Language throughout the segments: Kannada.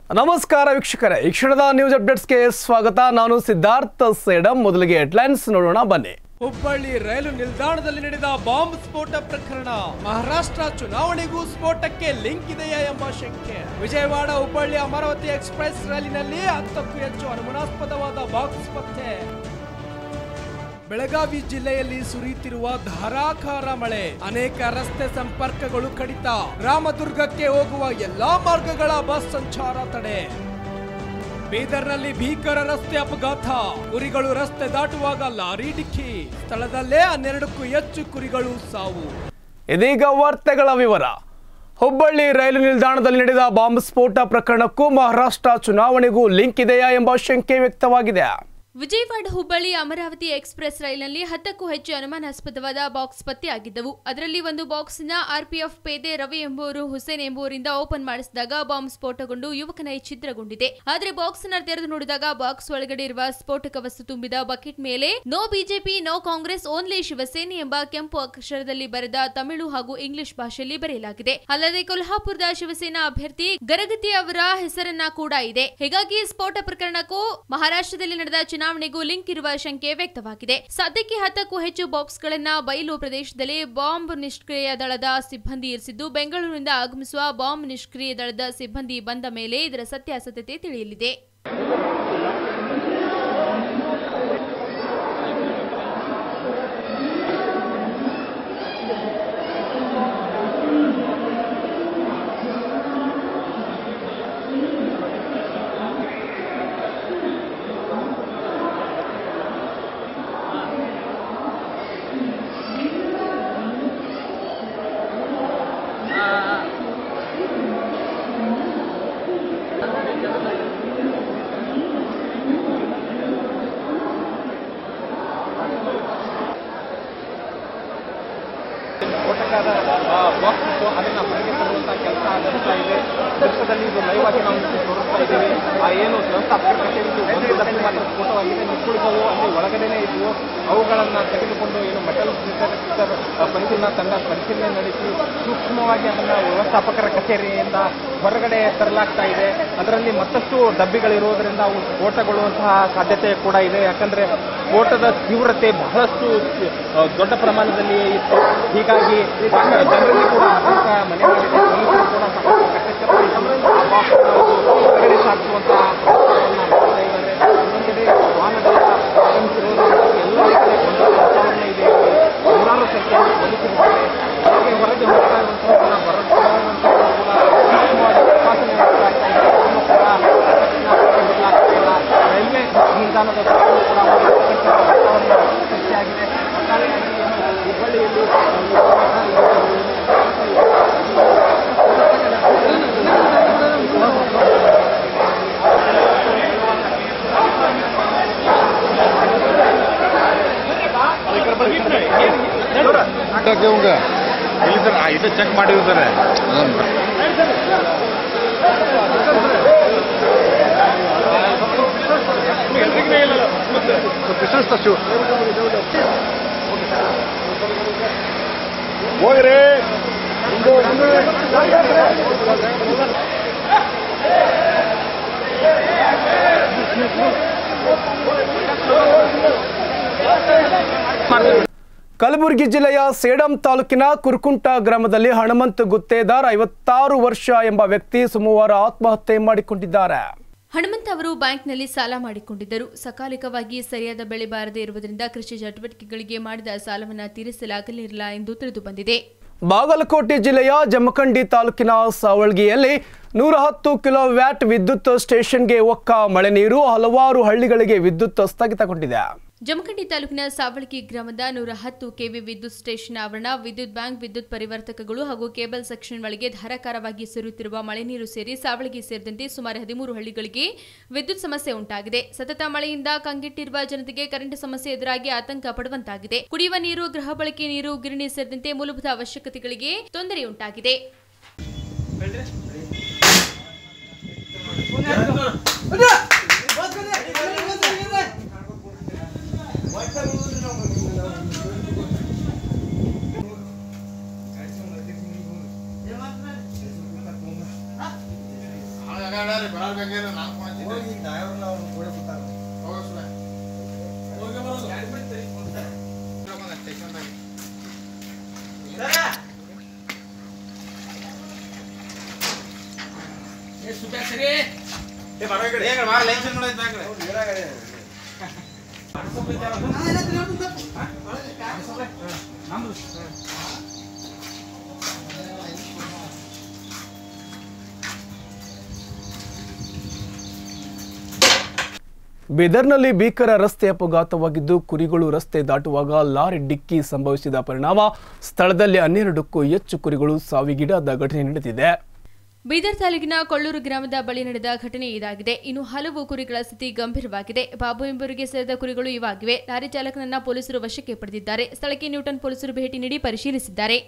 ನಮಸ್ಕಾರ ವೀಕ್ಷಕರೇ ಈ ಕ್ಷಣದ ನ್ಯೂಸ್ ಅಪ್ಡೇಟ್ಸ್ಗೆ ಸ್ವಾಗತ ನಾನು ಸಿದ್ಧಾರ್ಥ ಸೇಡಂ ಮೊದಲಿಗೆ ಹೆಡ್ಲೈನ್ಸ್ ನೋಡೋಣ ಬನ್ನಿ ಹುಬ್ಬಳ್ಳಿ ರೈಲು ನಿಲ್ದಾಣದಲ್ಲಿ ನಡೆದ ಬಾಂಬ್ ಸ್ಫೋಟ ಪ್ರಕರಣ ಮಹಾರಾಷ್ಟ್ರ ಚುನಾವಣೆಗೂ ಸ್ಫೋಟಕ್ಕೆ ಲಿಂಕ್ ಇದೆಯಾ ಎಂಬ ಶಂಕೆ ವಿಜಯವಾಡ ಹುಬ್ಬಳ್ಳಿ ಅಮರಾವತಿ ಎಕ್ಸ್ಪ್ರೆಸ್ ರೈಲಿನಲ್ಲಿ ಹತ್ತಕ್ಕೂ ಹೆಚ್ಚು ಅನುಮಾನಾಸ್ಪದವಾದ ಬಾಕ್ಸ್ ಪತ್ತೆ ಬೆಳಗಾವಿ ಜಿಲ್ಲೆಯಲ್ಲಿ ಸುರಿಯುತ್ತಿರುವ ಧಾರಾಕಾರ ಮಳೆ ಅನೇಕ ರಸ್ತೆ ಸಂಪರ್ಕಗಳು ಕಡಿತ ರಾಮದುರ್ಗಕ್ಕೆ ಹೋಗುವ ಎಲ್ಲಾ ಮಾರ್ಗಗಳ ಬಸ್ ಸಂಚಾರ ತಡೆ ಬೀದರ್ನಲ್ಲಿ ಭೀಕರ ರಸ್ತೆ ಅಪಘಾತ ಕುರಿಗಳು ರಸ್ತೆ ದಾಟುವಾಗ ಲಾರಿ ಡಿಕ್ಕಿ ಸ್ಥಳದಲ್ಲೇ ಹನ್ನೆರಡಕ್ಕೂ ಹೆಚ್ಚು ಕುರಿಗಳು ಸಾವು ಇದೀಗ ವಾರ್ತೆಗಳ ವಿವರ ಹುಬ್ಬಳ್ಳಿ ರೈಲು ನಿಲ್ದಾಣದಲ್ಲಿ ನಡೆದ ಬಾಂಬ್ ಸ್ಫೋಟ ಪ್ರಕರಣಕ್ಕೂ ಮಹಾರಾಷ್ಟ್ರ ಚುನಾವಣೆಗೂ ಲಿಂಕ್ ಇದೆಯಾ ಎಂಬ ಶಂಕೆ ವ್ಯಕ್ತವಾಗಿದೆ ವಿಜಯವಾಡ ಹುಬ್ಬಳ್ಳಿ ಅಮರಾವತಿ ಎಕ್ಸ್ಪ್ರೆಸ್ ರೈಲಿನಲ್ಲಿ ಹತ್ತಕ್ಕೂ ಹೆಚ್ಚು ಅನುಮಾನಾಸ್ಪದವಾದ ಬಾಕ್ಸ್ ಪತ್ತೆಯಾಗಿದ್ದವು ಅದರಲ್ಲಿ ಒಂದು ಬಾಕ್ಸ್ನ ಆರ್ಪಿಎಫ್ ಪೇದೆ ರವಿ ಎಂಬುವರು ಹುಸೇನ್ ಎಂಬುವರಿಂದ ಓಪನ್ ಮಾಡಿಸಿದಾಗ ಬಾಂಬ್ ಸ್ಫೋಟಗೊಂಡು ಯುವಕನ ಚಿತ್ರಗೊಂಡಿದೆ ಆದರೆ ಬಾಕ್ಸ್ ನ ತೆರೆದು ನೋಡಿದಾಗ ಬಾಕ್ಸ್ ಒಳಗಡೆ ಇರುವ ಸ್ಫೋಟಕ ವಸ್ತು ತುಂಬಿದ ಬಕೆಟ್ ಮೇಲೆ no BJP no Congress only Shiv Sena ಎಂಬ ಕೆಂಪು ಅಕ್ಷರದಲ್ಲಿ ಬರೆದ ತಮಿಳು ಹಾಗೂ ಇಂಗ್ಲಿಷ್ ಭಾಷೆಯಲ್ಲಿ ಬರೆಯಲಾಗಿದೆ ಅಲ್ಲದೆ ಕೊಲ್ಹಾಪುರದ ಶಿವಸೇನಾ ಅಭ್ಯರ್ಥಿ ಗರಗತಿ ಅವರ ಹೆಸರನ್ನ ಕೂಡ ಇದೆ ಹೀಗಾಗಿ ಸ್ಫೋಟ ಪ್ರಕರಣಕ್ಕೂ ಮಹಾರಾಷ್ಟ್ರದಲ್ಲಿ ನಡೆದ ಚುನಾವಣೆಗೂ ಲಿಂಕ್ ಇರುವ ಶಂಕೆ ವ್ಯಕ್ತವಾಗಿದೆ ಸದ್ಯಕ್ಕೆ ಹತ್ತಕ್ಕೂ ಹೆಚ್ಚು ಬಾಕ್ಸ್ಗಳನ್ನ ಬಯಲು ಪ್ರದೇಶದಲ್ಲಿ ಬಾಂಬ್ ನಿಷ್ಕ್ರಿಯ ದಳದ ಸಿಬ್ಬಂದಿ ಇರಿಸಿದ್ದು ಬೆಂಗಳೂರಿನಿಂದ ಆಗಮಿಸುವ ಬಾಂಬ್ ನಿಷ್ಕ್ರಿಯ ದಳದ ಸಿಬ್ಬಂದಿ ಬಂದ ಮೇಲೆ ಇದರ ಸತ್ಯಾಸತ್ಯತೆ ತಿಳಿಯಲಿದೆ ಸ್ಫೋಟಕದ ಬಾಕ್ಸ್ ಇತ್ತು ಅದನ್ನ ಹೊರಗೆ ತರುವಂತ ಕೆಲಸ ನಡೆಸ್ತಾ ಇದೆ ದೃಶ್ಯದಲ್ಲಿ ಇದು ಲೈವ್ ಆಗಿ ನಾವು ನಿಮಗೆ ತೋರಿಸ್ತಾ ಇದ್ದೀವಿ ಆ ಏನು ವ್ಯವಸ್ಥಾಪಕರ ಕಚೇರಿದು ಒಂದು ಲಕ್ಷ ಮಾತ್ರ ಸ್ಫೋಟವಾಗಿದೆ ನಿಂತ್ಕೊಳ್ತವು ಅಲ್ಲಿ ಒಳಗಡೆನೆ ಇದ್ವು ಅವುಗಳನ್ನ ತೆಗೆದುಕೊಂಡು ಏನು ಮೆಟಲ್ ಡಿಟೆಕ್ಟರ್ ಪರಿಶೀಲನಾ ತಂಡ ಪರಿಶೀಲನೆ ನಡೆಸಿ ಸೂಕ್ಷ್ಮವಾಗಿ ಅದನ್ನ ವ್ಯವಸ್ಥಾಪಕರ ಕಚೇರಿಯಿಂದ ಹೊರಗಡೆ ತರಲಾಗ್ತಾ ಇದೆ ಅದರಲ್ಲಿ ಮತ್ತಷ್ಟು ಡಬ್ಬಿಗಳಿರುವುದರಿಂದ ಅವು ಸ್ಫೋಟಗೊಳ್ಳುವಂತಹ ಸಾಧ್ಯತೆ ಕೂಡ ಇದೆ ಯಾಕಂದ್ರೆ ಸ್ಫೋಟದ ತೀವ್ರತೆ ಬಹಳಷ್ಟು ಆ, ದೊಡ್ಡ ಪ್ರಮಾಣದಲ್ಲಿ ಇತ್ತು ಹೀಗಾಗಿ ಜನರಲ್ಲಿ ಕೂಡ ಆತಂಕ ಮನೆಗಳಿಗೆ ಪೊಲೀಸರು ಕೂಡ ಸಾಕಷ್ಟು ಕಟ್ಟೆಚ್ಚರವಹಿಸಿ ಆ ಬಾಕ್ಸ್ ಹೊರಗಡೆ ಸಾಗಿಸುವಂತಹ ಪ್ರಯತ್ನವನ್ನ ಮಾಡ್ತಾ ಇದ್ದಾರೆ ಇನ್ನೊಂದೆಡೆ ವಾಹನಗಳ ಆಗಮಿಸಿರುವುದರಿಂದಾಗಿ ಎಲ್ಲ ಕಡೆ ಗೊಂದಲ ವಾತಾವರಣ ಇದೆ ಇಲ್ಲಿ ನೂರಾರು ಸಂಖ್ಯೆಯಲ್ಲಿ ಪೊಲೀಸರಿದ್ದಾರೆ ಹಾಗೆ ಹೊರಗೆ ಹೋಗ್ತಾ ಇರುವಂತಹ ಜನ ಹೊರಗೆ ಬರುವಂತವರು ಕೂಡ ಸೂಕ್ಷ್ಮವಾಗಿ ತಪಾಸಣೆ ಮಾಡ್ತಾ ಇದೆ ಇನ್ನೂ ಕೂಡ ತಕ್ಷಣ ಹೊರಗೆ ಬರಲಾಗ್ತಾ ಇಲ್ಲ ರೈಲ್ವೆ ನಿಲ್ದಾಣದ ಸುತ್ತಲೂ ಕೂಡ ಒಂದು ಆತಂಕದ ವಾತಾವರಣ ಸೃಷ್ಟಿಯಾಗಿದೆ ಒಟ್ಟಾರೆಯಾಗಿ ಏನು ಹುಬ್ಬಳ್ಳಿಯಲ್ಲಿ ಇವಂಗ ಇಲ್ಲಿ ಸರ್ ಇದು ಚೆಕ್ ಮಾಡಿವಿ ಸರ್ ಹೋಗ್ರಿ ಕಲಬುರಗಿ ಜಿಲ್ಲೆಯ ಸೇಡಂ ತಾಲೂಕಿನ ಕುರ್ಕುಂಟ ಗ್ರಾಮದಲ್ಲಿ ಹನುಮಂತ ಗುತ್ತೇದಾರ್ ಐವತ್ತಾರು ವರ್ಷ ಎಂಬ ವ್ಯಕ್ತಿ ಸೋಮವಾರ ಆತ್ಮಹತ್ಯೆ ಮಾಡಿಕೊಂಡಿದ್ದಾರೆ ಹನುಮಂತ ಅವರು ಬ್ಯಾಂಕ್ನಲ್ಲಿ ಸಾಲ ಮಾಡಿಕೊಂಡಿದ್ದರು ಸಕಾಲಿಕವಾಗಿ ಸರಿಯಾದ ಬೆಳೆ ಬಾರದೇ ಇರುವುದರಿಂದ ಕೃಷಿ ಚಟುವಟಿಕೆಗಳಿಗೆ ಮಾಡಿದ ಸಾಲವನ್ನು ತೀರಿಸಲಾಗಲಿರಲಿಲ್ಲ ಎಂದು ತಿಳಿದು ಬಂದಿದೆ ಬಾಗಲಕೋಟೆ ಜಿಲ್ಲೆಯ ಜಮಖಂಡಿ ತಾಲೂಕಿನ ಸಾವಳ್ಗಿಯಲ್ಲಿ ನೂರ ಹತ್ತು ಕಿಲೋ ವ್ಯಾಟ್ ವಿದ್ಯುತ್ ಸ್ಟೇಷನ್ಗೆ ಒಕ್ಕ ಮಳೆ ನೀರು ಹಲವಾರು ಹಳ್ಳಿಗಳಿಗೆ ವಿದ್ಯುತ್ ಸ್ಥಗಿತಗೊಂಡಿದೆ ಜಮಖಂಡಿ ತಾಲೂಕಿನ ಸಾವಳಗಿ ಗ್ರಾಮದ ನೂರ ಹತ್ತು ಕೆವಿ ವಿದ್ಯುತ್ ಸ್ಟೇಷನ್ ಆವರಣ ವಿದ್ಯುತ್ ಬ್ಯಾಂಕ್ ವಿದ್ಯುತ್ ಪರಿವರ್ತಕಗಳು ಹಾಗೂ ಕೇಬಲ್ ಸೆಕ್ಷನ್ ಒಳಗೆ ಧಾರಾಕಾರವಾಗಿ ಸುರಿಯುತ್ತಿರುವ ಮಳೆ ನೀರು ಸೇರಿ ಸಾವಳಗಿ ಸೇರಿದಂತೆ ಸುಮಾರು ಹದಿಮೂರು ಹಳ್ಳಿಗಳಿಗೆ ವಿದ್ಯುತ್ ಸಮಸ್ಯೆ ಉಂಟಾಗಿದೆ ಸತತ ಮಳೆಯಿಂದ ಕಂಗೆಟ್ಟಿರುವ ಜನತೆಗೆ ಕರೆಂಟ್ ಸಮಸ್ಯೆ ಎದುರಾಗಿ ಆತಂಕ ಪಡುವಂತಾಗಿದೆ ಕುಡಿಯುವ ನೀರು ಗೃಹ ಬಳಕೆ ನೀರು ಗಿರಣಿ ಸೇರಿದಂತೆ ಮೂಲಭೂತ ಅವಶ್ಯಕತೆಗಳಿಗೆ ತೊಂದರೆಯುಂಟಾಗಿದೆ ಬರಬೇಕಾದ್ರೆ ನಾನು ಫೋನ್ ಹಚ್ಚಿದ್ದೆ. ಹೋಗು ಸುಮ್ನೆ. ಬಂದ ಸ್ಟೇಷನ್ದಾಗ. ಬೀದರ್ನಲ್ಲಿ ಭೀಕರ ರಸ್ತೆ ಅಪಘಾತವಾಗಿದ್ದು ಕುರಿಗಳು ರಸ್ತೆ ದಾಟುವಾಗ ಲಾರಿ ಡಿಕ್ಕಿ ಸಂಭವಿಸಿದ ಪರಿಣಾಮ ಸ್ಥಳದಲ್ಲಿ ಹನ್ನೆರಡಕ್ಕೂ ಹೆಚ್ಚು ಕುರಿಗಳು ಸಾವಿಗೀಡಾದ ಘಟನೆ ನಡೆದಿದೆ ಬೀದರ್ ತಾಲೂಕಿನ ಕೊಳ್ಳೂರು ಗ್ರಾಮದ ಬಳಿ ನಡೆದ ಘಟನೆ ಇದಾಗಿದೆ ಇನ್ನು ಹಲವು ಕುರಿಗಳ ಸ್ಥಿತಿ ಗಂಭೀರವಾಗಿದೆ ಬಾಬು ಎಂಬುವರಿಗೆ ಸೇರಿದ ಕುರಿಗಳು ಇವಾಗಿವೆ ಲಾರಿ ಚಾಲಕನನ್ನ ಪೊಲೀಸರು ವಶಕ್ಕೆ ಪಡೆದಿದ್ದಾರೆ ಸ್ಥಳಕ್ಕೆ ನ್ಯೂಟನ್ ಪೊಲೀಸರು ಭೇಟಿ ನೀಡಿ ಪರಿಶೀಲಿಸಿದ್ದಾರೆ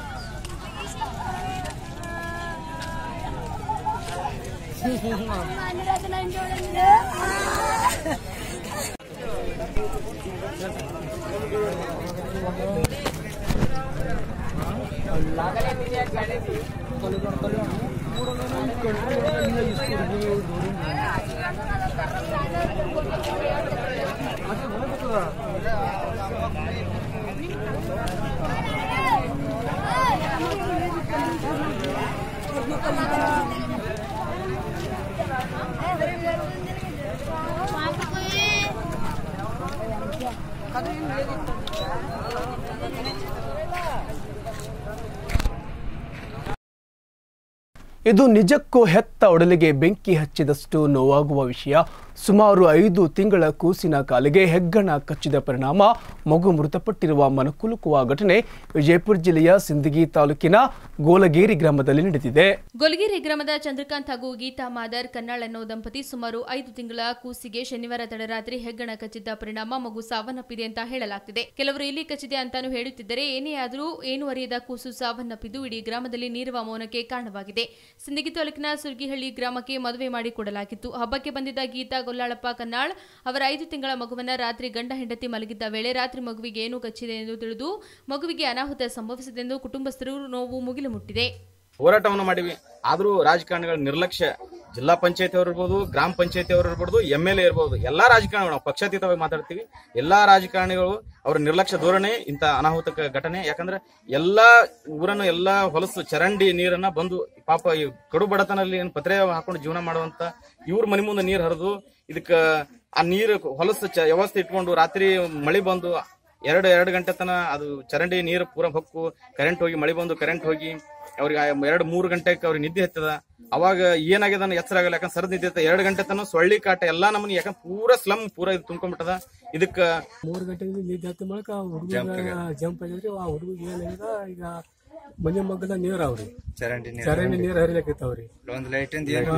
ಇದು ನಿಜಕ್ಕೂ ಹೆತ್ತ ಒಡಲಿಗೆ ಬೆಂಕಿ ಹಚ್ಚಿದಷ್ಟು ನೋವಾಗುವ ವಿಷಯ ಸುಮಾರು ಐದು ತಿಂಗಳ ಕೂಸಿನ ಕಾಲಿಗೆ ಹೆಗ್ಗಣ ಕಚ್ಚಿದ ಪರಿಣಾಮ ಮಗು ಮೃತಪಟ್ಟಿರುವ ಮನಕುಲುಕುವ ಘಟನೆ ವಿಜಯಪುರ ಜಿಲ್ಲೆಯ ಸಿಂದಗಿ ತಾಲೂಕಿನ ಗೋಲಗೇರಿ ಗ್ರಾಮದಲ್ಲಿ ನಡೆದಿದೆ ಗೊಲಗಿರಿ ಗ್ರಾಮದ ಚಂದ್ರಕಾಂತ್ ಹಾಗೂ ಗೀತಾ ಮಾದರ್ ಕನ್ನಾಳ್ ಅನ್ನೋ ದಂಪತಿ ಸುಮಾರು ಐದು ತಿಂಗಳ ಕೂಸಿಗೆ ಶನಿವಾರ ತಡರಾತ್ರಿ ಹೆಗ್ಗಣ ಕಚ್ಚಿದ್ದ ಪರಿಣಾಮ ಮಗು ಸಾವನ್ನಪ್ಪಿದೆ ಅಂತ ಹೇಳಲಾಗ್ತಿದೆ ಕೆಲವರು ಇಲ್ಲಿ ಕಚ್ಚಿದೆ ಅಂತಾನು ಹೇಳುತ್ತಿದ್ದರೆ ಏನೇ ಆದರೂ ಏನು ಅರಿಯದ ಕೂಸು ಸಾವನ್ನಪ್ಪಿದ್ದು ಇಡೀ ಗ್ರಾಮದಲ್ಲಿ ನೀರುವ ಮೌನಕ್ಕೆ ಕಾರಣವಾಗಿದೆ ಸಿಂದಗಿ ತಾಲೂಕಿನ ಸುರ್ಗಿಹಳ್ಳಿ ಗ್ರಾಮಕ್ಕೆ ಮದುವೆ ಮಾಡಿಕೊಡಲಾಗಿತ್ತು ಹಬ್ಬಕ್ಕೆ ಬಂದಿದ್ದ ಗೀತಾ ಗೊಲ್ಲಾಳಪ್ಪ ಕನ್ನಾಳ್ ಅವರ ಐದು ತಿಂಗಳ ಮಗುವನ್ನ ರಾತ್ರಿ ಗಂಡ ಹೆಂಡತಿ ಮಲಗಿದ್ದ ವೇಳೆ ರಾತ್ರಿ ಮಗುವಿಗೆ ಏನು ಕಚ್ಚಿದೆ ಎಂದು ತಿಳಿದು ಮಗುವಿಗೆ ಅನಾಹುತ ಸಂಭವಿಸಿದೆಂದು ಕುಟುಂಬಸ್ಥರು ನೋವು ಮುಗಿಲು ಮುಟ್ಟಿದೆ ಹೋರಾಟವನ್ನು ಮಾಡಿವಿ ಆದರೂ ರಾಜಕಾರಣಿಗಳ ನಿರ್ಲಕ್ಷ್ಯ ಜಿಲ್ಲಾ ಪಂಚಾಯತಿ ಅವರು ಇರ್ಬೋದು ಗ್ರಾಮ ಪಂಚಾಯತಿ ಅವರು ಇರ್ಬೋದು ಎಂ ಎಲ್ ಎ ಇರ್ಬೋದು ಎಲ್ಲಾ ರಾಜಕಾರಣಿಗಳು ನಾವು ಪಕ್ಷಾತೀತವಾಗಿ ಮಾತಾಡ್ತೀವಿ ಎಲ್ಲಾ ರಾಜಕಾರಣಿಗಳು ಅವರ ನಿರ್ಲಕ್ಷ್ಯ ಧೋರಣೆ ಇಂಥ ಅನಾಹುತ ಘಟನೆ ಯಾಕಂದ್ರೆ ಎಲ್ಲಾ ಊರನ್ನು ಎಲ್ಲಾ ಹೊಲಸು ಚರಂಡಿ ನೀರನ್ನ ಬಂದು ಪಾಪ ಈ ಕಡು ಬಡತನಲ್ಲಿ ಏನು ಪತ್ರೆ ಹಾಕೊಂಡು ಜೀವನ ಮಾಡುವಂತ ಇವ್ರ ಮನೆ ಮುಂದೆ ನೀರು ಹರಿದು ಇದಕ್ಕ ಆ ನೀರು ಹೊಲಸು ಚ- ವ್ಯವಸ್ಥೆ ಇಟ್ಕೊಂಡು ರಾತ್ರಿ ಮಳೆ ಬಂದು ಎರಡು ಎರಡು ಗಂಟೆ ತನ ಅದು ಚರಂಡಿ ನೀರು ಪೂರ ಹೊಕ್ಕು ಕರೆಂಟ್ ಹೋಗಿ ಮಳೆ ಬಂದು ಕರೆಂಟ್ ಹೋಗಿ ಅವ್ರಿಗೆ ಆ ಎರಡು ಮೂರು ಗಂಟೆಗೆ ಅವ್ರಿಗೆ ನಿದ್ದೆ ಹತ್ತದ ಅವಾಗ ಏನಾಗ್ಯದ ಅನ್ನೋ ಎಚ್ಚರ ಆಗಲ್ಲ ಯಾಕಂದ್ರೆ ಸರದ್ ನಿದ್ದೆ ಹತ್ತದ ಎರಡು ಗಂಟೆ ತನ ಸೊಳ್ಳಿ ಕಾಟ ಎಲ್ಲಾ ನಮ್ಮನಿ ಯಾಕಂದ್ರೆ ಪೂರ ಸ್ಲಮ್ ಪೂರ ಇದು ತುಂಬ್ಕೊಂಡ್ಬಿಟ್ಟದ ಇದಕ್ಕ ಮೂರು ಗಂಟೆಗೆ ನಿದ್ದೆ ಹತ್ತ ಮೂಲಕ ಹುಡುಗ ಜಂಪ್ ಆಗಿದ್ರಿ ಆ ಹುಡುಗ ಏನಾಗ್ಯದ ಈಗ ಮನೆ ಮಗ್ಗದ ನೀರ್ ಅವ್ರಿ ಚರಂಡಿ ನೀರು ಚರಂಡಿ ನೀರ್ ಹರಿಲಕತ್ತಾವ್ರಿ ಒಂದು ಲೈಟ್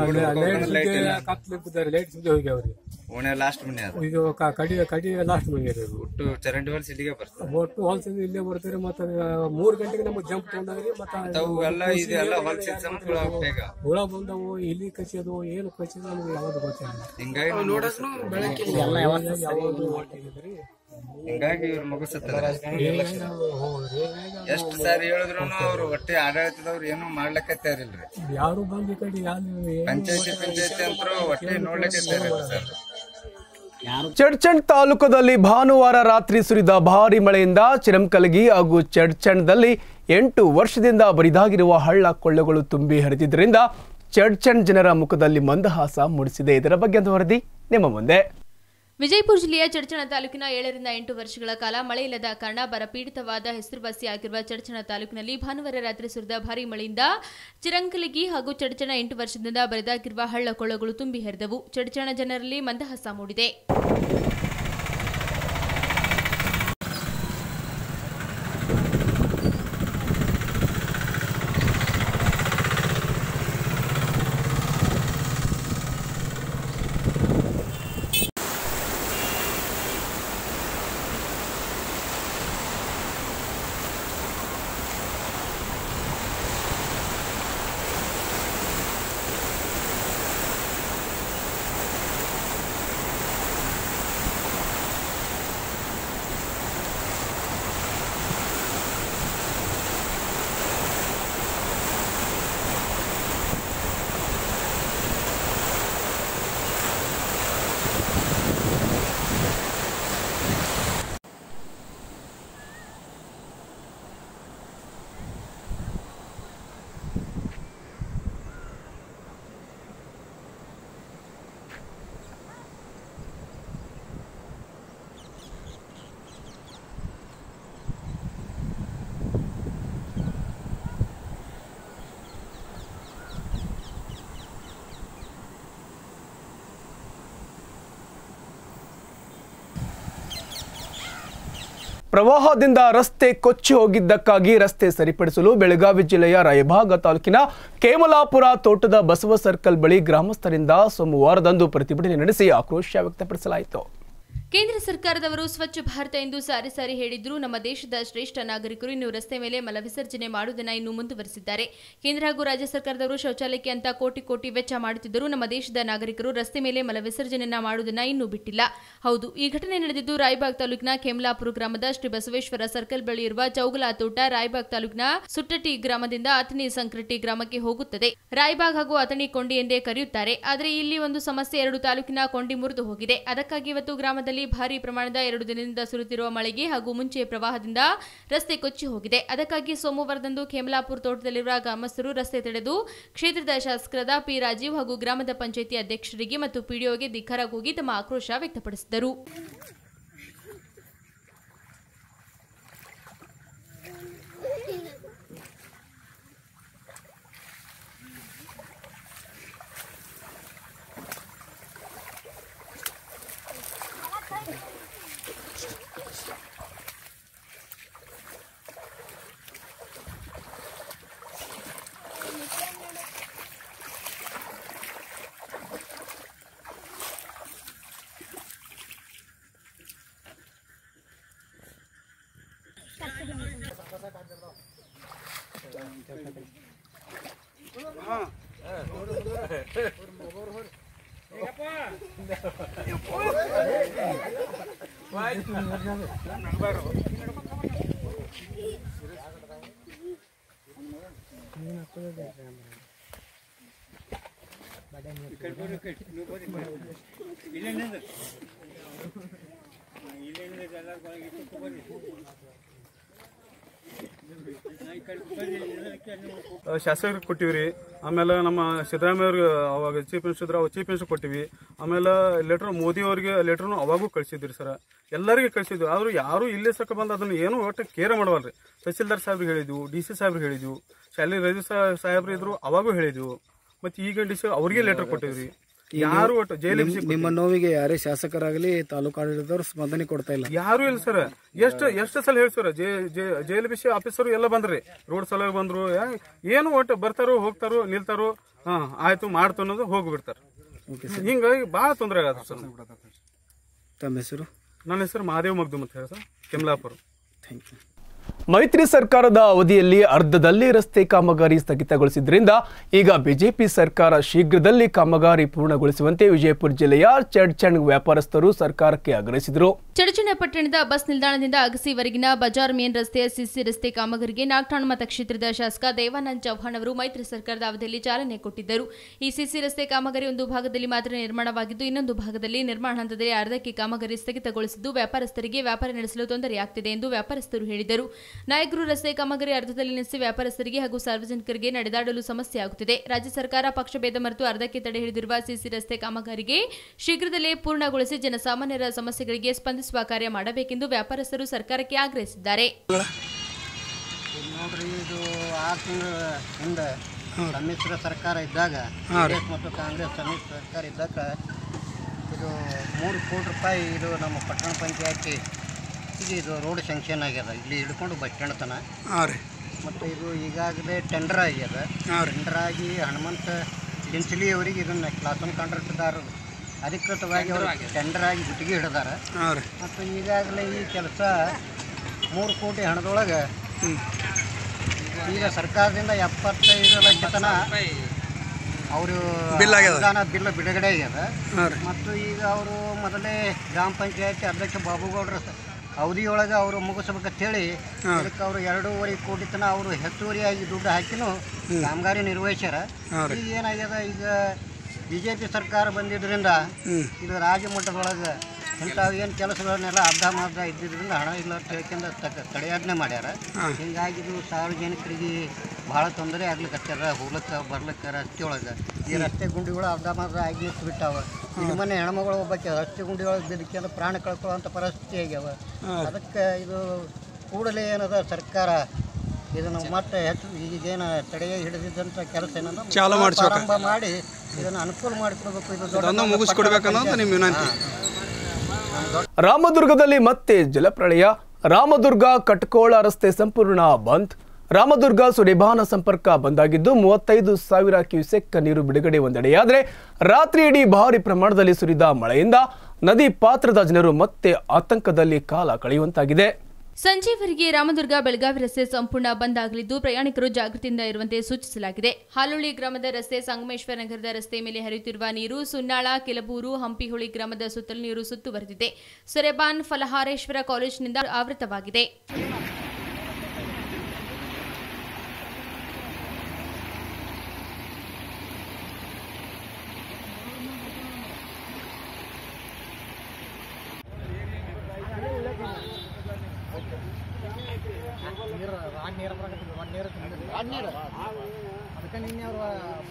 ಲೈಟ್ ಕತ್ಲಿ ಬಿದ್ದಾರಿ ಲೈಟ್ ಸುದ್ದಿ ಹೋಗ್ಯಾವ್ರಿ ಓಣೆ ಲಾಸ್ಟ್ ಮನೆ ಅದು ಇದು ಕ- ಕಡಿ ಕಡಿ ಲಾಸ್ಟ್ ಮನೆಯವ್ರಿ ಇದು ಒಟ್ಟು ಚರಂಡಿ ಹೊಲ್ಸ್ ಇಲ್ಲಿಗೆ ಬರ್ತದೆ ಒಟ್ಟು ಹೊಲ್ಸಿಂದ ಇಲ್ಲೇ ಬರ್ತಾರೆ ಮತ್ತೆ ಮೂರ್ ಗಂಟೆಗೆ ನಮಗೆ ಜಂಪ್ ತೊಗೊಂಡ್ರಿ ಮತ್ತೆ ಅವು ಎಲ್ಲ ಇದೆಲ್ಲ ಹೊಲ್ಸಿನ ಸಂಸ್ಗಳು ಬೇಗ ಹುಳ ಬಂದವು ಇಲ್ಲಿ ಕಚ್ಚಿದವು ಏನು ಕಚ್ಚಿದ ನಮ್ಗೆ ಯಾವ್ದು ಗೊತ್ತಿಲ್ಲ ಹಿಂಗಾಗಿ ಯಾವ್ದು ಹೊಟ್ಟಿಗಿದ್ರಿ ಹಿಂಗಾಗಿ ಇವ್ರ ಮಗು ಸತ್ತದ ಎಷ್ಟು ಸಾರಿ ಹೇಳಿದ್ರು ಅವ್ರು ಹೊಟ್ಟೆ ಆಡಳಿತದವ್ರು ಏನು ಮಾಡ್ಲಿಕ್ಕೆ ತಯಾರಿಲ್ರಿ ಯಾರು ಬಂದ್ ಈ ಕಡೆ ಯಾರು ಪಂಚಾಯತಿ ಪಂಚಾಯತಿ ಅಂತರೂ ಹೊಟ್ಟೆ ನೋಡ್ಲಿಕ್ಕೆ ತಯಾರಿಲ್ಲ ಸರ್ ಚಡ್ಚಣ್ ತಾಲೂಕದಲ್ಲಿ ಭಾನುವಾರ ರಾತ್ರಿ ಸುರಿದ ಭಾರಿ ಮಳೆಯಿಂದ ಚಿರಂಕಲಗಿ ಹಾಗೂ ಚಡ್ಚಣ್ದಲ್ಲಿ ಎಂಟು ವರ್ಷದಿಂದ ಬರಿದಾಗಿರುವ ಹಳ್ಳ ಕೊಳ್ಳಗಳು ತುಂಬಿ ಹರಿದಿದ್ದರಿಂದ ಚಡ್ಚಣ್ ಜನರ ಮುಖದಲ್ಲಿ ಮಂದಹಾಸ ಮೂಡಿಸಿದೆ ಇದರ ಬಗ್ಗೆ ಒಂದು ವರದಿ ನಿಮ್ಮ ಮುಂದೆ ವಿಜಯಪುರ ಜಿಲ್ಲೆಯ ಚಡಚಣ ತಾಲೂಕಿನ ಏಳರಿಂದ ಎಂಟು ವರ್ಷಗಳ ಕಾಲ ಮಳೆ ಇಲ್ಲದ ಕಾರಣ ಬರಪೀಡಿತವಾದ ಹೆಸರುವಾಸಿಯಾಗಿರುವ ಚಡಚಣ ತಾಲೂಕಿನಲ್ಲಿ ಭಾನುವಾರ ರಾತ್ರಿ ಸುರಿದ ಭಾರೀ ಮಳೆಯಿಂದ ಚಿರಂಕಲಗಿ ಹಾಗೂ ಚಡಚಣ ಎಂಟು ವರ್ಷದಿಂದ ಬರೆದಾಗಿರುವ ಹಳ್ಳ ಕೊಳ್ಳಗಳು ತುಂಬಿ ಹರಿದವು ಚಡಚಣ ಜನರಲ್ಲಿ ಮಂದಹಾಸ ಮೂಡಿದೆ ಪ್ರವಾಹದಿಂದ ರಸ್ತೆ ಕೊಚ್ಚಿ ಹೋಗಿದ್ದಕ್ಕಾಗಿ ರಸ್ತೆ ಸರಿಪಡಿಸಲು ಬೆಳಗಾವಿ ಜಿಲ್ಲೆಯ ರಾಯಭಾಗ ತಾಲೂಕಿನ ಕೇಮಲಾಪುರ ತೋಟದ ಬಸವ ಸರ್ಕಲ್ ಬಳಿ ಗ್ರಾಮಸ್ಥರಿಂದ ಸೋಮವಾರದಂದು ಪ್ರತಿಭಟನೆ ನಡೆಸಿ ಆಕ್ರೋಶ ವ್ಯಕ್ತಪಡಿಸಲಾಯಿತು ಕೇಂದ್ರ ಸರ್ಕಾರದವರು ಸ್ವಚ್ಛ ಭಾರತ ಎಂದು ಸಾರಿ ಸಾರಿ ಹೇಳಿದ್ರು ನಮ್ಮ ದೇಶದ ಶ್ರೇಷ್ಠ ನಾಗರಿಕರು ಇನ್ನು ರಸ್ತೆ ಮೇಲೆ ಮಲ ವಿಸರ್ಜನೆ ಮಾಡುವುದನ್ನು ಇನ್ನು ಮುಂದುವರೆಸಿದ್ದಾರೆ ಕೇಂದ್ರ ಹಾಗೂ ರಾಜ್ಯ ಸರ್ಕಾರದವರು ಶೌಚಾಲಯಕ್ಕೆ ಅಂತ ಕೋಟಿ ಕೋಟಿ ವೆಚ್ಚ ಮಾಡುತ್ತಿದ್ದರೂ ನಮ್ಮ ದೇಶದ ನಾಗರಿಕರು ರಸ್ತೆ ಮೇಲೆ ಮಲ ವಿಸರ್ಜನೆಯನ್ನ ಮಾಡುವುದನ್ನ ಇನ್ನೂ ಬಿಟ್ಟಿಲ್ಲ ಹೌದು ಈ ಘಟನೆ ನಡೆದಿದ್ದು ರಾಯಬಾಗ್ ತಾಲೂಕಿನ ಕೆಮ್ಲಾಪುರ ಗ್ರಾಮದ ಶ್ರೀ ಬಸವೇಶ್ವರ ಸರ್ಕಲ್ ಬಳಿ ಇರುವ ಚೌಗಲ ತೋಟ ರಾಯಬಾಗ್ ತಾಲೂಕಿನ ಸುಟ್ಟಟಿ ಗ್ರಾಮದಿಂದ ಅಥಣಿ ಸಂಕ್ರಟಿ ಗ್ರಾಮಕ್ಕೆ ಹೋಗುತ್ತದೆ ರಾಯಬಾಗ್ ಹಾಗೂ ಅಥಣಿ ಕೊಂಡಿ ಎಂದೇ ಕರೆಯುತ್ತಾರೆ ಆದರೆ ಇಲ್ಲಿ ಒಂದು ಸಮಸ್ಯೆ ಎರಡು ತಾಲೂಕಿನ ಕೊಂಡಿ ಮುರಿದು ಹೋಗಿದೆ ಅದಕ್ಕಾಗಿ ಇವತ್ತು ಗ್ರಾಮದಲ್ಲಿ ಭಾರಿ ಪ್ರಮಾಣದ ಎರಡು ದಿನದಿಂದ ಸುರಿತಿರುವ ಮಳೆಗೆ ಹಾಗೂ ಮುಂಚೆ ಪ್ರವಾಹದಿಂದ ರಸ್ತೆ ಕೊಚ್ಚಿ ಹೋಗಿದೆ ಅದಕ್ಕಾಗಿ ಸೋಮವಾರದಂದು ಖೇಮಲಾಪುರ ತೋಟದಲ್ಲಿರುವ ಗ್ರಾಮಸ್ಥರು ರಸ್ತೆ ತಡೆದು ಕ್ಷೇತ್ರದ ಶಾಸಕರಾದ ಪಿ ರಾಜೀವ್ ಹಾಗೂ ಗ್ರಾಮದ ಪಂಚಾಯಿತಿ ಅಧ್ಯಕ್ಷರಿಗೆ ಮತ್ತು ಪಿಡಿಒಗೆ ಧಿಕ್ಕಾರ ಕೂಗಿ ತಮ್ಮ ಆಕ್ರೋಶ ವ್ಯಕ್ತಪಡಿಸಿದರು ಶಾಸಕರಿಗೆ ಕೊಟ್ಟಿವ್ರಿ ಆಮೇಲೆ ನಮ್ಮ ಸಿದ್ದರಾಮಯ್ಯ ಅವ್ರಿಗೆ ಅವಾಗ ಚೀಫ್ ಮಿನಿಸ್ಟರ್ ಅವಾಗ ಚೀಫ್ ಮಿನಿಸ್ಟರ್ ಕೊಟ್ಟಿವಿ ಆಮೇಲೆ ಲೆಟರ್ ಮೋದಿ ಅವರಿಗೆ ಲೆಟರ್ನು ಅವಾಗೂ ಕಳಿಸಿದ್ರಿ ಸರ್ ಎಲ್ಲರಿಗೆ ಕಳಿಸಿದ್ವಿ ಆದ್ರೂ ಯಾರು ಇಲ್ಲಿ ಸಕ ಬಂದು ಅದನ್ನ ಏನು ಒಟ್ಟು ಕೇರ್ ಮಾಡವಲ್ರಿ ತಹಸೀಲ್ದಾರ್ ಸಾಹೇಬ್ರಿಗೆ ಹೇಳಿದ್ವು ಡಿ ಸಿ ಸಾಹೇಬ್ರಿಗೆ ಹೇಳಿದ್ವು ಶಾಲೆ ರಜು ಸಾಹೇಬ್ರು ಇದ್ರು ಅವಾಗೂ ಹೇಳಿದ್ವು ಮತ್ತೆ ಈಗ ಡಿ ಸಿ ಅವ್ರಿಗೆ ಲೆಟರ್ ಕೊಟ್ಟಿವ್ರಿ ಯಾರು ಒಟ್ಟು ಜೈಲಿಗೆ ನಿಮ್- ನಿಮ್ಮ ನೋವಿಗೆ ಯಾರೇ ಶಾಸಕರಾಗಲಿ ತಾಲೂಕು ಆಡಳಿತದವರು ಸ್ಪಂದನೆ ಕೊಡ್ತಾ ಇಲ್ಲ ಯಾರು ಇಲ್ಲ ಸರ್ ಎಷ್ಟು ಎಷ್ಟು ಸಲ ಹೇಳಿ ಸರ್ ಜೈಲ್ ಬಿಸಿ ಆಫೀಸರು ಎಲ್ಲ ಬಂದ್ರಿ ರೋಡ್ ಸಲುವಾಗಿ ಬಂದ್ರು ಯಾ- ಏನು ಒಟ್ಟು ಬರ್ತಾರೋ ಹೋಗ್ತಾರೋ ನಿಲ್ತಾರೋ ಹಾ ಆಯ್ತು ಮಾಡ್ತು ಅನ್ನೋದು ಹೋಗ್ಬಿಡ್ತಾರ ಹಿಂಗಾಗಿ ಬಹಳ ತೊಂದರೆ ಆಗತ್ತೆ ಸರ್ ತಮ್ಮ ಹೆಸರು ನನ್ನ ಹೆಸರು ಮಹಾದೇವ್ ಮಗ್ದುಮ್ ಅಂತ ಹೇಳಿ ಸರ್ ಕೆಮ್ಲಾಪುರ ಥ್ಯಾಂಕ್ ಯು ಮೈತ್ರಿ ಸರ್ಕಾರದ ಅವಧಿಯಲ್ಲಿ ಅರ್ಧದಲ್ಲಿ ರಸ್ತೆ ಕಾಮಗಾರಿ ಸ್ಥಗಿತಗೊಳಿಸಿದ್ರಿಂದ ಈಗ ಬಿಜೆಪಿ ಸರ್ಕಾರ ಶೀಘ್ರದಲ್ಲಿ ಕಾಮಗಾರಿ ಪೂರ್ಣಗೊಳಿಸುವಂತೆ ವಿಜಯಪುರ ಜಿಲ್ಲೆಯ ಚಡ್ಚಣ್ ವ್ಯಾಪಾರಸ್ಥರು ಸರ್ಕಾರಕ್ಕೆ ಆಗ್ರಹಿಸಿದರು ಚಡಚಣ ಪಟ್ಟಣದ ಬಸ್ ನಿಲ್ದಾಣದಿಂದ ಅಗಸಿವರೆಗಿನ ಬಜಾರ್ ಮೇನ್ ರಸ್ತೆಯ ಸಿಸಿ ರಸ್ತೆ ಕಾಮಗಾರಿಗೆ ನಾಗ್ಠಾಣ್ ಮತಕ್ಷೇತ್ರದ ಶಾಸಕ ದೇವಾನಂದ್ ಚೌಹಾಣ್ ಅವರು ಮೈತ್ರಿ ಸರ್ಕಾರದ ಅವಧಿಯಲ್ಲಿ ಚಾಲನೆ ಕೊಟ್ಟಿದ್ದರು ಈ ಸಿಸಿ ರಸ್ತೆ ಕಾಮಗಾರಿ ಒಂದು ಭಾಗದಲ್ಲಿ ಮಾತ್ರ ನಿರ್ಮಾಣವಾಗಿದ್ದು ಇನ್ನೊಂದು ಭಾಗದಲ್ಲಿ ನಿರ್ಮಾಣ ಹಂತದಲ್ಲಿ ಅರ್ಧಕ್ಕೆ ಕಾಮಗಾರಿ ಸ್ಥಗಿತಗೊಳಿಸಿದ್ದು ವ್ಯಾಪಾರಸ್ಥರಿಗೆ ವ್ಯಾಪಾರ ನಡೆಸಲು ತೊಂದರೆಯಾಗ್ತಿದೆ ಎಂದು ವ್ಯಾಪಾರಸ್ಥರು ಹೇಳಿದರು ನಾಯಕರು ರಸ್ತೆ ಕಾಮಗಾರಿ ಅರ್ಧದಲ್ಲಿ ನಿಲ್ಲಿಸಿ ವ್ಯಾಪಾರಸ್ಥರಿಗೆ ಹಾಗೂ ಸಾರ್ವಜನಿಕರಿಗೆ ನಡೆದಾಡಲು ಸಮಸ್ಯೆ ಆಗುತ್ತಿದೆ ರಾಜ್ಯ ಸರ್ಕಾರ ಪಕ್ಷಭೇದ ಮರೆತು ಅರ್ಧಕ್ಕೆ ತಡೆ ಹಿಡಿದಿರುವ ಸಿಸಿ ರಸ್ತೆ ಕಾಮಗಾರಿಗೆ ಶೀಘ್ರದಲ್ಲೇ ಪೂರ್ಣಗೊಳಿಸಿ ಜನಸಾಮಾನ್ಯರ ಸಮಸ್ಯೆಗಳಿಗೆ ಸ್ಪಂದಿಸುವ ಕಾರ್ಯ ಮಾಡಬೇಕೆಂದು ವ್ಯಾಪಾರಸ್ಥರು ಸರ್ಕಾರಕ್ಕೆ ಆಗ್ರಹಿಸಿದ್ದಾರೆ ನೋಡ್ರಿ ಇದು ಆರು ತಿಂಗಳ ಹಿಂದೆ ಸಮ್ಮಿಶ್ರ ಸರ್ಕಾರ ಇದ್ದಾಗ ಕಾಂಗ್ರೆಸ್ ಮತ್ತು ಕಾಂಗ್ರೆಸ್ ಸಮ್ಮಿಶ್ರ ಸರ್ಕಾರ ಇದ್ದಾಗ ಇದು ಮೂರು ಕೋಟಿ ರೂಪಾಯಿ ಇದು ನಮ್ಮ ಪಟ್ಟಣ ಪಂಚಾಯತಿ ಈಗ ಇದು ರೋಡ್ ಸ್ಯಾಂಕ್ಷನ್ ಆಗ್ಯದ ಇಲ್ಲಿ ಹಿಡ್ಕೊಂಡು ಬಸ್ ಸ್ಟ್ಯಾಂಡ್ ತನ ಹಾಂ ರೀ ಮತ್ತು ಇದು ಈಗಾಗಲೇ ಟೆಂಡರ್ ಆಗ್ಯದ ಟೆಂಡರ್ ಆಗಿ ಹನುಮಂತ ಚಿಂಚಲಿ ಅವರಿಗೆ ಇದನ್ನು ಕ್ಲಾಸ್ ಒನ್ ಕಾಂಟ್ರಾಕ್ಟ್ದಾರರು ಅಧಿಕೃತವಾಗಿ ಅವರು ಟೆಂಡರ್ ಆಗಿ ಗುತ್ತಿಗೆ ಹಿಡಿದಾರ ಹಾಂ ರೀ ಮತ್ತು ಈಗಾಗಲೇ ಈ ಕೆಲಸ ಮೂರು ಕೋಟಿ ಹಣದೊಳಗೆ ಈಗ ಸರ್ಕಾರದಿಂದ ಎಪ್ಪತ್ತೈದು ಲಕ್ಷ ತನ ಅವರು ಬಿಲ್ ಆಗ್ಯದ. ಅನುದಾನ ಬಿಲ್ ಬಿಡುಗಡೆ ಆಗ್ಯದ ಹಾಂ ರೀ ಮತ್ತು ಈಗ ಅವರು ಮೊದಲೇ ಗ್ರಾಮ ಪಂಚಾಯತಿ ಅಧ್ಯಕ್ಷ ಬಾಬುಗೌಡರ ಸ- ಅವಧಿಯೊಳಗೆ ಅವರು ಮುಗಿಸ್ಬೇಕಂತೇಳಿ ಅದಕ್ಕೆ ಅವರು ಎರಡೂವರೆ ಕೋಟಿ ತನ ಅವರು ಹೆಚ್ಚುವರಿಯಾಗಿ ದುಡ್ಡು ಹಾಕಿನೂ ಕಾಮಗಾರಿ ನಿರ್ವಹಿಸ್ಯಾರ ಈಗ ಏನಾಗ್ಯದ ಈಗ ಬಿ ಜೆ ಪಿ ಸರ್ಕಾರ ಬಂದಿದ್ದರಿಂದ ಇದು ರಾಜ್ಯ ಮಟ್ಟದೊಳಗೆ ಇಂಥವು ಏನು ಕೆಲಸಗಳನ್ನೆಲ್ಲ ಅರ್ಧ ಮರ್ಧ ಇದ್ದಿದ್ದರಿಂದ ಹಣ ಇಲ್ಲ ಅಂತ ಹೇಳ್ಕೊಂಡು ತಕ ತಡೆಯಾಜ್ಞೆ ಮಾಡ್ಯಾರ ಹಿಂಗಾಗಿ ಇದು ಸಾರ್ವಜನಿಕರಿಗೆ ಭಾಳ ತೊಂದರೆ ಆಗ್ಲಿಕ್ಕತ್ತದ ಹೋಗ್ಲಿಕ್ಕೆ ಬರ್ಲಿಕ್ಕೆ ರಸ್ತೆ ಒಳಗೆ ಈ ರಸ್ತೆ ಗುಂಡಿಗಳು ಅರ್ಧ ಮರ್ಧ ಆಗಿ ನಿಂತು ಬಿಟ್ಟಾವ ಇಲ್ಲಿ ಮೊನ್ನೆ ಹೆಣ್ಮಗಳು ಒಬ್ಬಕ್ಕೆ ರಸ್ತೆ ಗುಂಡಿ ಒಳಗೆ ಬಿದ್ದಕ್ಕೆಲ್ಲ ಪ್ರಾಣ ಕಳ್ಕೊಳ್ಳೋಂಥ ಪರಿಸ್ಥಿತಿ ಆಗ್ಯಾವ ಅದಕ್ಕೆ ಇದು ಕೂಡಲೇ ಏನದ ಸರ್ಕಾರ ಇದನ್ನು ಮತ್ತೆ ಹೆಚ್ಚು ಈಗೇನು ತಡೆ ಹಿಡಿದಿದ್ದಂಥ ಕೆಲಸ ಏನಂದ್ರೆ ಚಾಲು ಮಾಡ್ಸ್ಬೇಕು. ಪ್ರಾರಂಭ ಮಾಡಿ ಇದನ್ನು ಅನುಕೂಲ ಮಾಡಿಕೊಡ್ಬೇಕು ಇದು ದೊಡ್ಡ ಅದನ್ನು ಮುಗಿಸ್ಕೊಡ್ಬೇಕನ್ನೋದು ನಿಮ್ಮ ವಿನಂತಿ ರಾಮದುರ್ಗದಲ್ಲಿ ಮತ್ತೆ ಜಲಪ್ರಳಯ ರಾಮದುರ್ಗ ಕಟ್ಕೋಳ ರಸ್ತೆ ಸಂಪೂರ್ಣ ಬಂದ್ ರಾಮದುರ್ಗ ಸುರೇಬಾನ ಸಂಪರ್ಕ ಬಂದಾಗಿದ್ದು ಮೂವತ್ತೈದು ಸಾವಿರ ಕ್ಯೂಸೆಕ್ ನೀರು ಬಿಡುಗಡೆ ಒಂದೆಡೆಯಾದರೆ ರಾತ್ರಿ ಇಡೀ ಭಾರಿ ಪ್ರಮಾಣದಲ್ಲಿ ಸುರಿದ ಮಳೆಯಿಂದ ನದಿ ಪಾತ್ರದ ಜನರು ಮತ್ತೆ ಆತಂಕದಲ್ಲಿ ಕಾಲ ಕಳೆಯುವಂತಾಗಿದೆ ಸಂಜೆವರೆಗೆ ರಾಮದುರ್ಗ ಬೆಳಗಾವಿ ರಸ್ತೆ ಸಂಪೂರ್ಣ ಬಂದ್ ಆಗಲಿದ್ದು ಪ್ರಯಾಣಿಕರು ಜಾಗೃತಿಯಿಂದ ಇರುವಂತೆ ಸೂಚಿಸಲಾಗಿದೆ ಹಾಲುಳಿ ಗ್ರಾಮದ ರಸ್ತೆ ಸಂಗಮೇಶ್ವರ ನಗರದ ರಸ್ತೆ ಮೇಲೆ ಹರಿಯುತ್ತಿರುವ ನೀರು ಸುನ್ನಾಳ ಕೆಲಬೂರು ಹಂಪಿಹುಳಿ ಗ್ರಾಮದ ಸುತ್ತಲೂ ನೀರು ಸುತ್ತುವರೆದಿದೆ ಸುರೇಬಾನ್ ಫಲಹಾರೇಶ್ವರ ಕಾಲೇಜಿನಿಂದ ಆವೃತವಾಗಿದೆ ಅದಕ್ಕೆ ನಿನ್ನೆ ಅವ್ರು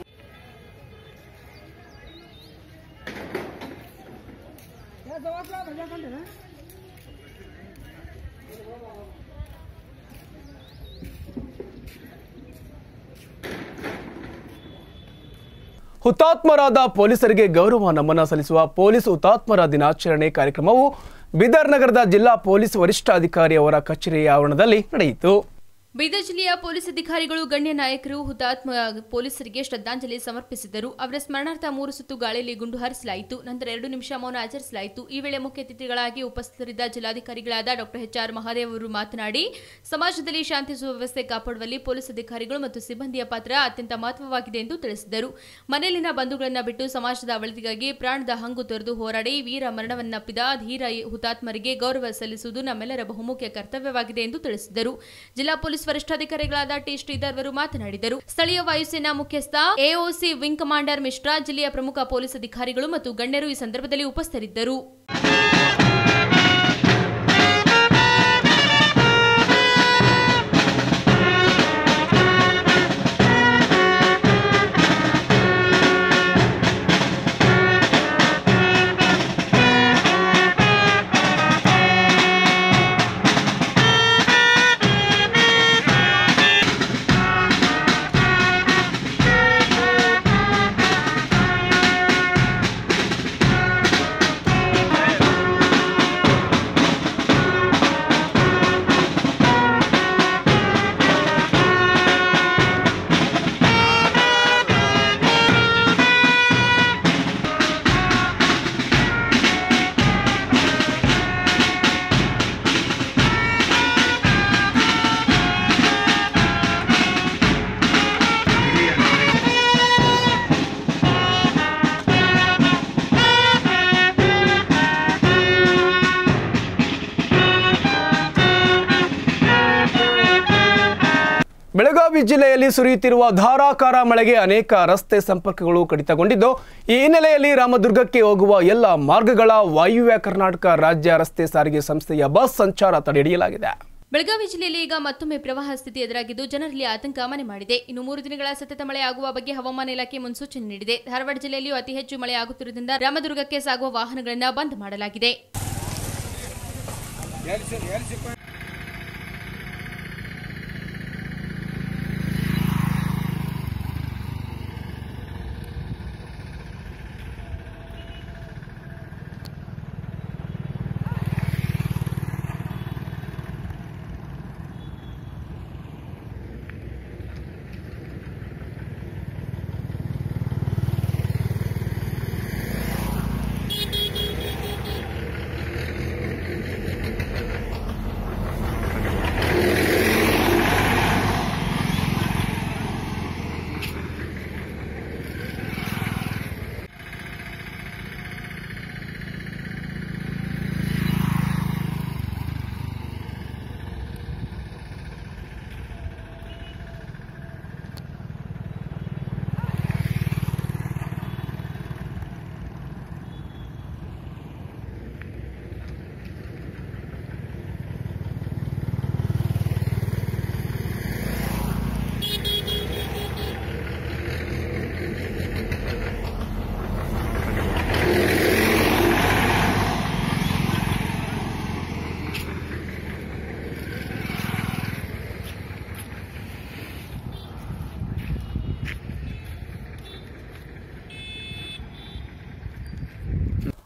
ಹುತಾತ್ಮರಾದ ಪೊಲೀಸರಿಗೆ ಗೌರವ ನಮನ ಸಲ್ಲಿಸುವ ಪೊಲೀಸ್ ಹುತಾತ್ಮರ ದಿನಾಚರಣೆ ಕಾರ್ಯಕ್ರಮವು ಬೀದರ್ ನಗರದ ಜಿಲ್ಲಾ ಪೊಲೀಸ್ ವರಿಷ್ಠಾಧಿಕಾರಿ ಅವರ ಕಚೇರಿಯ ಆವರಣದಲ್ಲಿ ನಡೆಯಿತು ಬೀದರ್ ಜಿಲ್ಲೆಯ ಪೊಲೀಸ್ ಅಧಿಕಾರಿಗಳು ಗಣ್ಯ ನಾಯಕರು ಹುತಾತ್ಮ ಪೊಲೀಸರಿಗೆ ಶ್ರದ್ಧಾಂಜಲಿ ಸಮರ್ಪಿಸಿದರು ಅವರ ಸ್ಮರಣಾರ್ಥ ಮೂರು ಸುತ್ತು ಗಾಳಿಯಲ್ಲಿ ಗುಂಡು ಹಾರಿಸಲಾಯಿತು ನಂತರ ಎರಡು ನಿಮಿಷ ಮೌನ ಆಚರಿಸಲಾಯಿತು ಈ ವೇಳೆ ಮುಖ್ಯ ಅತಿಥಿಗಳಾಗಿ ಉಪಸ್ಥಿತರಿದ್ದ ಜಿಲ್ಲಾಧಿಕಾರಿಗಳಾದ ಡಾಕ್ಟರ್ ಎಚ್ ಆರ್ ಮಹಾದೇವ್ ಅವರು ಮಾತನಾಡಿ ಸಮಾಜದಲ್ಲಿ ಶಾಂತಿ ಸುವ್ಯವಸ್ಥೆ ಕಾಪಾಡುವಲ್ಲಿ ಪೊಲೀಸ್ ಅಧಿಕಾರಿಗಳು ಮತ್ತು ಸಿಬ್ಬಂದಿಯ ಪಾತ್ರ ಅತ್ಯಂತ ಮಹತ್ವವಾಗಿದೆ ಎಂದು ತಿಳಿಸಿದರು ಮನೆಯಲ್ಲಿನ ಬಂಧುಗಳನ್ನು ಬಿಟ್ಟು ಸಮಾಜದ ಒಳಿತಿಗಾಗಿ ಪ್ರಾಣದ ಹಂಗು ತೊರೆದು ಹೋರಾಡಿ ವೀರ ಮರಣವನ್ನಪ್ಪಿದ ಧೀರ ಹುತಾತ್ಮರಿಗೆ ಗೌರವ ಸಲ್ಲಿಸುವುದು ನಮ್ಮೆಲ್ಲರ ಬಹುಮುಖ್ಯ ಕರ್ತವ್ಯವಾಗಿದೆ ಎಂದು ತಿಳಿಸಿದರು ಜಿಲ್ಲಾ ಪೊಲೀಸ್ ವರಿಷ್ಠಾಧಿಕಾರಿಗಳಾದ ಟಿ ಶ್ರೀಧರ್ ಅವರು ಮಾತನಾಡಿದರು ಸ್ಥಳೀಯ ವಾಯುಸೇನಾ ಮುಖ್ಯಸ್ಥ ಎಒಸಿ ವಿಂಗ್ ಕಮಾಂಡರ್ ಮಿಶ್ರಾ ಜಿಲ್ಲೆಯ ಪ್ರಮುಖ ಪೊಲೀಸ್ ಅಧಿಕಾರಿಗಳು ಮತ್ತು ಗಣ್ಯರು ಈ ಸಂದರ್ಭದಲ್ಲಿ ಉಪಸ್ಥಿತರಿದ್ದರು ಬೆಳಗಾವಿ ಜಿಲ್ಲೆಯಲ್ಲಿ ಸುರಿಯುತ್ತಿರುವ ಧಾರಾಕಾರ ಮಳೆಗೆ ಅನೇಕ ರಸ್ತೆ ಸಂಪರ್ಕಗಳು ಕಡಿತಗೊಂಡಿದ್ದು ಈ ಹಿನ್ನೆಲೆಯಲ್ಲಿ ರಾಮದುರ್ಗಕ್ಕೆ ಹೋಗುವ ಎಲ್ಲ ಮಾರ್ಗಗಳ ವಾಯುವ್ಯ ಕರ್ನಾಟಕ ರಾಜ್ಯ ರಸ್ತೆ ಸಾರಿಗೆ ಸಂಸ್ಥೆಯ ಬಸ್ ಸಂಚಾರ ತಡೆಹಿಡಿಯಲಾಗಿದೆ ಬೆಳಗಾವಿ ಜಿಲ್ಲೆಯಲ್ಲಿ ಈಗ ಮತ್ತೊಮ್ಮೆ ಪ್ರವಾಹ ಸ್ಥಿತಿ ಎದುರಾಗಿದ್ದು ಜನರಲ್ಲಿ ಆತಂಕ ಮನೆ ಮಾಡಿದೆ ಇನ್ನು ಮೂರು ದಿನಗಳ ಸತತ ಮಳೆ ಆಗುವ ಬಗ್ಗೆ ಹವಾಮಾನ ಇಲಾಖೆ ಮುನ್ಸೂಚನೆ ನೀಡಿದೆ ಧಾರವಾಡ ಜಿಲ್ಲೆಯಲ್ಲಿಯೂ ಅತಿ ಹೆಚ್ಚು ಮಳೆ ಆಗುತ್ತಿರುವುದರಿಂದ ರಾಮದುರ್ಗಕ್ಕೆ ಸಾಗುವ ವಾಹನಗಳನ್ನು ಬಂದ್ ಮಾಡಲಾಗಿದೆ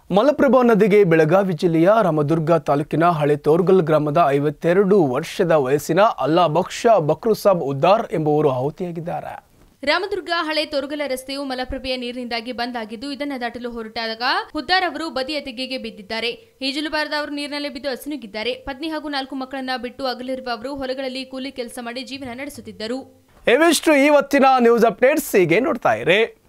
ಮಲಪ್ರಭಾ ನದಿಗೆ ಬೆಳಗಾವಿ ಜಿಲ್ಲೆಯ ರಾಮದುರ್ಗ ತಾಲೂಕಿನ ಹಳೆ ತೋರ್ಗಲ್ ಗ್ರಾಮದ ಐವತ್ತೆರಡು ವರ್ಷದ ವಯಸ್ಸಿನ ಅಲ್ಲಾ ಬಕ್ಷ ಬಕ್ರು ಸಾಬ್ ಉದ್ದಾರ್ ಎಂಬುವರು ಆಹುತಿಯಾಗಿದ್ದಾರೆ ರಾಮದುರ್ಗ ಹಳೆ ತೊರಗಲ ರಸ್ತೆಯು ಮಲಪ್ರಭೆಯ ನೀರಿನಿಂದಾಗಿ ಬಂದ್ ಆಗಿದ್ದು ಇದನ್ನು ದಾಟಲು ಹೊರಟಾಗ ಹುದ್ದಾರ್ ಅವರು ಬದಿಯ ತೆಗೆಗೆ ಬಿದ್ದಿದ್ದಾರೆ ಈಜಲು ಬಾರದ ಅವರು ನೀರಿನಲ್ಲಿ ಬಿದ್ದು ಅಸುನುಗಿದ್ದಾರೆ ಪತ್ನಿ ಹಾಗೂ ನಾಲ್ಕು ಮಕ್ಕಳನ್ನ ಬಿಟ್ಟು ಅಗಲಿರುವ ಅವರು ಹೊಲಗಳಲ್ಲಿ ಕೂಲಿ ಕೆಲಸ ಮಾಡಿ ಜೀವನ ನಡೆಸುತ್ತಿದ್ದರು ಇವಿಷ್ಟು ಇವತ್ತಿನ ನ್ಯೂಸ್ ಅಪ್ಡೇಟ್ಸ್ ಹೀಗೆ ನೋಡ್ತಾ ಇರಿ